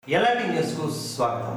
ఎలాంటి న్యూస్కు స్వాగతం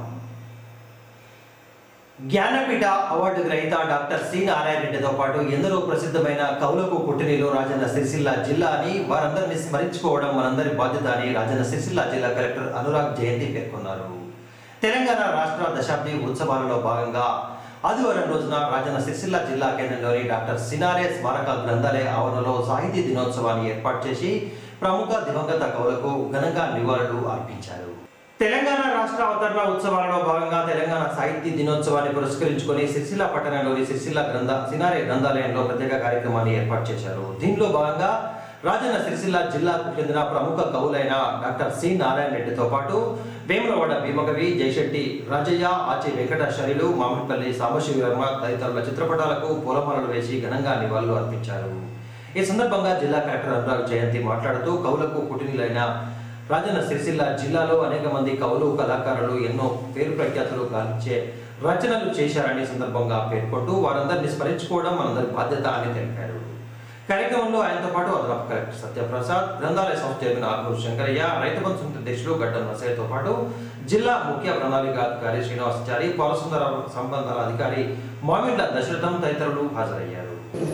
జ్ఞానపీఠ అవార్డు గ్రహీత డాక్టర్ సి నారాయణ రెడ్డితో పాటు ఎందరో ప్రసిద్ధమైన కవులకు పుట్టినీలు రాజన్న సిరిసిల్ల జిల్లా అని వారందరినీ స్మరించుకోవడం మనందరి బాధ్యత అని రాజన్న సిరిసిల్ల జిల్లా కలెక్టర్ అనురాగ్ జయంతి పేర్కొన్నారు తెలంగాణ రాష్ట్ర దశాబ్ది ఉత్సవాలలో భాగంగా ఆదివారం రోజున రాజన్న సిరిసిల్ల జిల్లా కేంద్రంలోని డాక్టర్ సినారే స్మారక గ్రంథాలయ ఆవరణలో సాహితీ దినోత్సవాన్ని ఏర్పాటు చేసి ప్రముఖ దివంగత కవులకు ఘనంగా నివాళులు అర్పించారు తెలంగాణ రాష్ట్ర అవతరణ ఉత్సవాలలో భాగంగా తెలంగాణ సాహితీ దినోత్సవాన్ని పురస్కరించుకొని సిరిసిల్ల పట్టణంలోని సిరిసిల్ల గ్రంథ సినారే గ్రంథాలయంలో ప్రత్యేక కార్యక్రమాన్ని ఏర్పాటు చేశారు దీనిలో భాగంగా రాజన్న సిరిసిల్ల జిల్లాకు చెందిన ప్రముఖ కవులైన డాక్టర్ సి నారాయణ రెడ్డితో పాటు వేములవాడ భీమకవి జయశెట్టి రాజయ్య ఆచి వెంకటాచార్యులు మామిడిపల్లి సాంబశివ వర్మ తదితరుల చిత్రపటాలకు పూలమాలలు వేసి ఘనంగా నివాళులు అర్పించారు ఈ సందర్భంగా జిల్లా కలెక్టర్ అనురాగ్ జయంతి మాట్లాడుతూ కవులకు పుట్టినీలైన రాజన్న సిరిసిల్ల జిల్లాలో అనేక మంది కవులు కళాకారులు ఎన్నో పేరు ప్రఖ్యాతులు గాలించే రచనలు చేశారని సందర్భంగా పేర్కొంటూ వారందరినీ స్మరించుకోవడం మనందరి బాధ్యత అని తెలిపారు కార్యక్రమంలో ఆయనతో పాటు అదనపు కలెక్టర్ సత్యప్రసాద్ గ్రంథాలయ సంస్థ చైర్మన్ ఆర్మూర్ శంకరయ్య రైతు బంధు సమితి అధ్యక్షులు గడ్డం నసయ్యతో పాటు జిల్లా ముఖ్య ప్రణాళిక అధికారి శ్రీనివాసాచారి పౌరసుందర సంబంధాల అధికారి మామిండ్ల దశరథం తదితరులు హాజరయ్యారు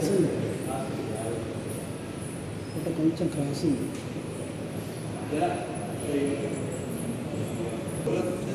అంటే కొంచెం క్రాస్ ఉంది